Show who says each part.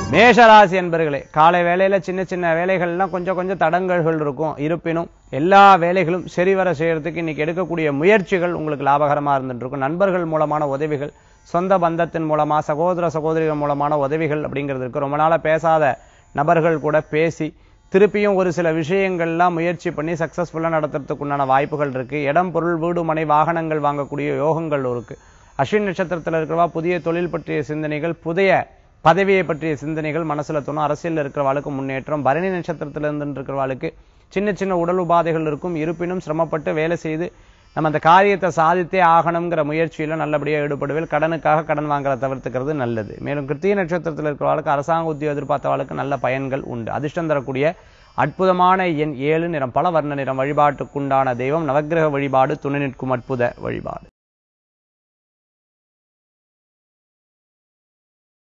Speaker 1: மேஷராசி என்பர்களே காலை வேளையில சின்ன சின்ன வேலைகள்லாம் கொஞ்சம் கொஞ்சம் தடங்கல்கள் இருக்கும் இருப்பினும் எல்லா வேலைகளும் சரிவர செய்யறதுக்கு இன்னைக்கு எடுக்கக்கூடிய முயற்சிகள் உங்களுக்கு லாபகரமா இருந்துட்டு இருக்கும் நண்பர்கள் மூலமான உதவிகள் சொந்த பந்தத்தின் மூலமா சகோதர சகோதரிகள் மூலமான உதவிகள் அப்படிங்கிறது இருக்கு ரொம்ப நாளா பேசாத நபர்கள் கூட பேசி திருப்பியும் ஒரு சில விஷயங்கள்லாம் முயற்சி பண்ணி சக்சஸ்ஃபுல்லா நடத்துறதுக்கு உண்டான வாய்ப்புகள் இருக்கு இடம் பொருள் வீடு மனை வாகனங்கள் வாங்கக்கூடிய யோகங்கள் இருக்கு அஸ்வின் நட்சத்திரத்தில் இருக்கிறவா புதிய தொழில் பற்றிய சிந்தனைகள் புதிய பதவியை பற்றிய சிந்தனைகள் மனசுல தோணும் அரசியல் இருக்கிறவாளுக்கு முன்னேற்றம் பரணி நட்சத்திரத்துல இருந்து இருக்கிறவாளுக்கு சின்ன சின்ன உடல் உபாதைகள் இருக்கும் இருப்பினும் சிரமப்பட்டு வேலை செய்து நம்ம அந்த காரியத்தை சாதித்தே ஆகணுங்கிற முயற்சியில நல்லபடியா ஈடுபடுவேல் கடனுக்காக கடன் வாங்குறத தவிர்த்துக்கிறது நல்லது மேலும் கிருத்திய நட்சத்திரத்தில் இருக்கிறவளுக்கு அரசாங்க உத்தியோகம் எதிர்பார்த்தவளுக்கு நல்ல பயன்கள் உண்டு அதிர்ஷ்டம் தரக்கூடிய அற்புதமான எண் ஏழு நிறம் பல வர்ண நிறம் வழிபாட்டுக்குண்டான தெய்வம் நவக்கிரக வழிபாடு துணை நிற்கும் அற்புத வழிபாடு